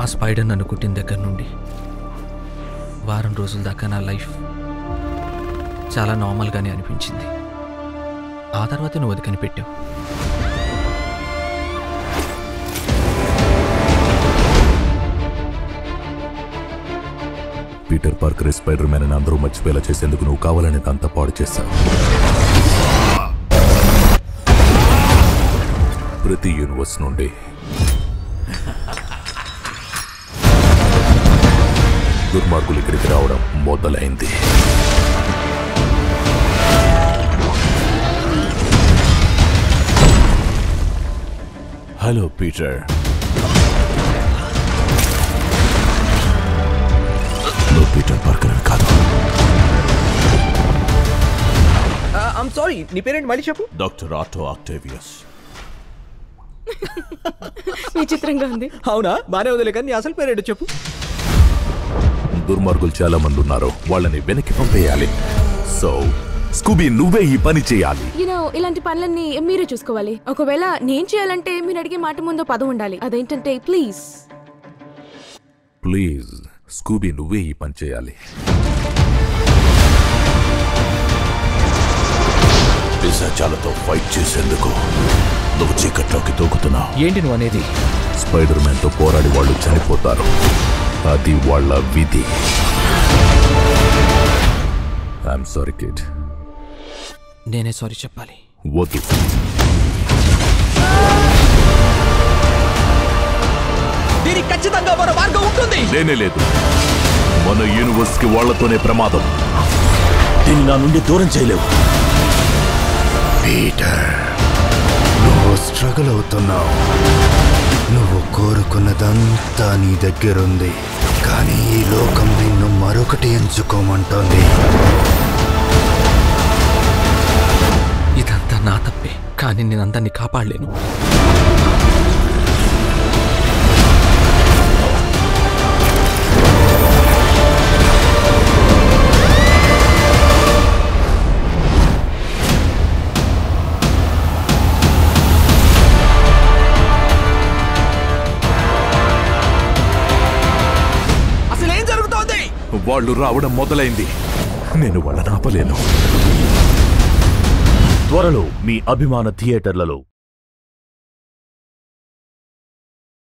ఆ స్పైడర్ నన్ను కుట్టిన దగ్గర నుండి వారం రోజుల దాకా నా లైఫ్ చాలా నార్మల్గానే అనిపించింది ఆ తర్వాత నువ్వు అది కనిపెట్టావు పీటర్ పార్కర్ స్పైడర్ మ్యాన్ అని అందరూ మర్చిపోయేలా చేసేందుకు నువ్వు కావాలని అంతా పాడు చేశావు ప్రతి యూనివర్స్ నుండి దుర్మార్గులు ఇక్కడికి రావడం మొదలైంది హలో పీటర్ నువ్వు పీటర్ పార్కర్ అని కాదు ఐమ్ సారీ నీ పేరేంటి మళ్ళీ చెప్పు డాక్టర్ ఆటో ఆక్టేవియస్ విచిత్రంగా ఉంది అవునా బానే వదిలే కానీ నీ అసలు పేరేంటో చెప్పు దుర్మార్గులు చాలా మంది ఉన్నారు వాళ్ళని వెనక్కి పంపేయాలి సో స్కూబీ నువ్వే ఈ పని చేయాలి యూనో ఇలాంటి పనులన్నీ మీరే చూసుకోవాలి ఒకవేళ నేను చేయాలంటే మీరు అడిగే మాట ముందు పదం ఉండాలి అదేంటంటే ప్లీజ్ ప్లీజ్ స్కూబీ నువ్వే ఈ పని చేయాలి పిశాచాలతో ఫైట్ చేసేందుకు నువ్వు చీకట్లోకి దూకుతున్నావు ఏంటి నువ్వు అనేది స్పైడర్ మ్యాన్ తో పోరాడి వాళ్ళు చనిపోతారు అది వాళ్ళ విధి ఐఎమ్ సారీ కిడ్ నేనే సారీ చెప్పాలి వద్దు దీనికి ఖచ్చితంగా మరో మార్గం ఉంటుంది లేనే లేదు మన యూనివర్స్ కి వాళ్లతోనే ప్రమాదం దీన్ని నా నుండి దూరం చేయలేవు పీటర్ నువ్వు స్ట్రగుల్ అవుతున్నావు నువ్వు కోరుకున్నదంతా నీ దగ్గరుంది కానీ ఈ లోకం నిన్ను మరొకటి ఎంచుకోమంటోంది ఇదంతా నా తప్పే కానీ నేను అందరినీ కాపాడలేను అసలు ఏం జరుగుతోంది వాళ్ళు రావడం మొదలైంది నేను వాళ్ళని ఆపలేను త్వరలో మీ అభిమాన థియేటర్లలో